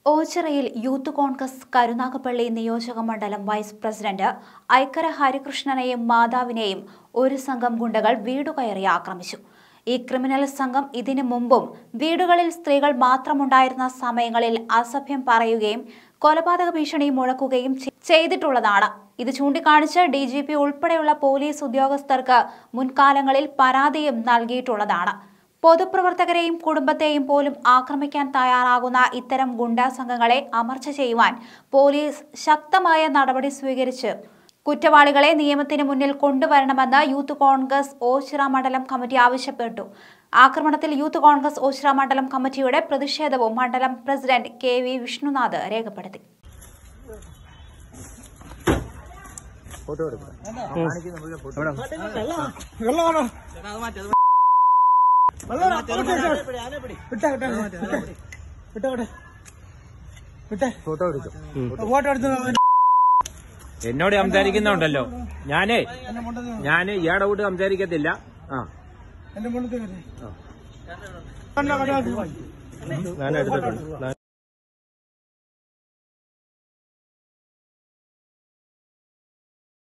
ഓച്ചിറയിൽ youth Congress Karunagappally നിയോജക മണ്ഡലം vice president Aikkara ഹരികൃഷ്ണനെയും മാതാവിനെയും ഒരു സംഘം ഗുണ്ടകൾ വീടുകയറി ആക്രമിച്ചു ഈ ക്രിമിനൽ സംഘം ഇതിനു മുമ്പും വീടുകളിൽ സ്ത്രീകൾ മാത്രമുണ്ടായിരുന്ന സമയങ്ങളിൽ അസഭ്യം പറയുകയും കൊലപാതക ഭീഷണി മുഴക്കുകയും ചെ- ചെയ്തിട്ടുള്ളതാണ് ഇത് ചൂണ്ടിക്കാണിച്ച് ഡി ജി പി ഉൾപ്പെടെയുള്ള പോലീസ് ഉദ്യോഗസ്ഥർക്ക് മുൻകാലങ്ങളിൽ പരാതിയും നൽകിയിട്ടുള്ളതാണ് പൊതുപ്രവർത്തകരെയും കുടുംബത്തെയും പോലും ആക്രമിക്കാൻ തയ്യാറാകുന്ന ഇത്തരം ഗുണ്ടാ സംഘങ്ങളെ അമർച്ച ചെയ്യുവാൻ പോലീസ് ശക്തമായ നടപടി സ്വീകരിച്ച് കുറ്റവാളികളെ നിയമത്തിന് മുന്നിൽ കൊണ്ടുവരണമെന്ന് യൂത്ത് കോൺഗ്രസ് ഓച്ചിറ മണ്ഡലം കമ്മിറ്റി ആവശ്യപ്പെട്ടു ആക്രമണത്തിൽ യൂത്ത് കോൺഗ്രസ് ഓച്ചിറ മണ്ഡലം കമ്മിറ്റിയുടെ പ്രതിഷേധവും മണ്ഡലം പ്രസിഡന്റ് കെ വി വിഷ്ണുനാഥ് രേഖപ്പെടുത്തി ഫോട്ടോ എടുക്കാം ഫോട്ടോ എടുക്കും എന്നോട് സംസാരിക്കുന്നുണ്ടല്ലോ ഞാനേ ഞാന് ഇയാടെ കൂട്ട് സംസാരിക്കത്തില്ല ആ ഞാൻ എടുത്തിട്ടുണ്ട്